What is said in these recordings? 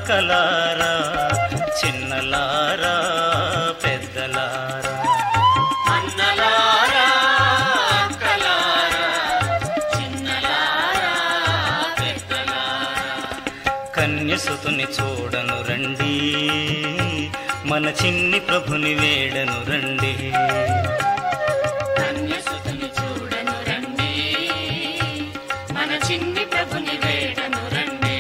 అక్కలారా చిన్నలారా పెద్దలారా అన్నలారా అక్కలారా చిన్నలారా పెద్దలారా కన్యసుతుని చూడను రండి మన చిన్ని ప్రభుని వేడను రండి కన్యసుతుని చూడను రండి మన చిన్ని ప్రభుని వేడను రండి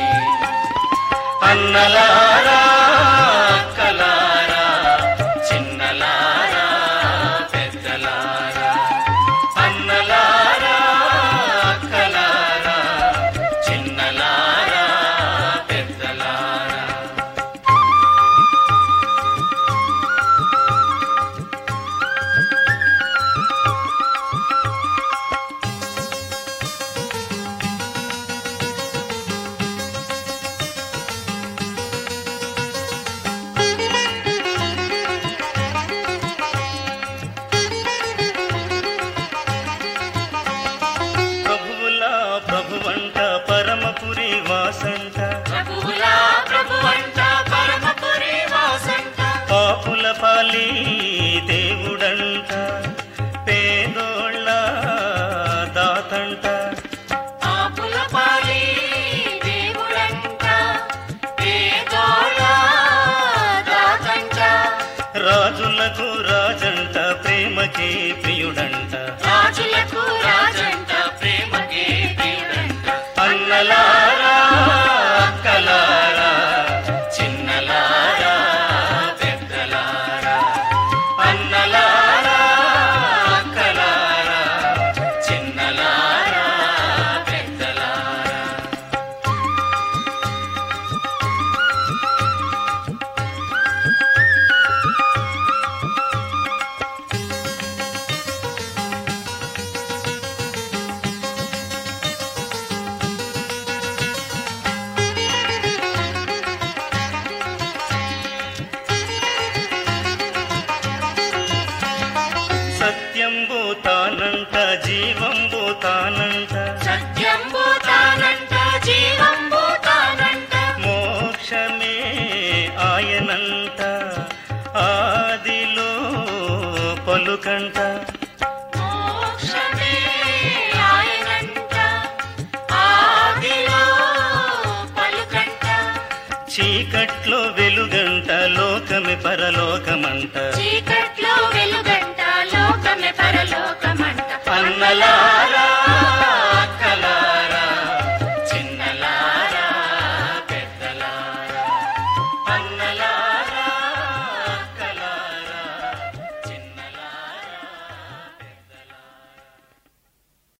అన్నలారా అక్కలారా చిన్నలారా పెద్దలారా అన్నలారా అక్కలారా చిన్నలారా పెద్దలారా ప్రభువులా ప్రభువంట పరమపురి వాసంట ప్రభువులా ప్రభువంట పరమపురి వాసంట పాపుల పాలి దేవుడంట పేదోళ్ళ దాతంట ఆపుల పాలి దేవుడంట పేదోళ్ళ దాతంట రాజులకు రాజంట ప్రేమకి ప్రియుడంట రాజులకు రాజంట ప్రేమకే దేవుడంట అన్నలారా అక్కలారా చిన్నలారా పెద్దలారా అన్నలారా అక్కలారా చిన్నలారా పెద్దలారా సత్యం భూతానంట జీవం భూతానంట సత్యం భూతానంట జీవం భూతానంట మోక్షమే ఆయనంట ఆదిలో పలుకంట మోక్షమే ఆయనంట ఆదిలో పలుకంట చీకట్లో వెలుగంట లోకమే పరలోకమంట చీకట్లో వెలుగంట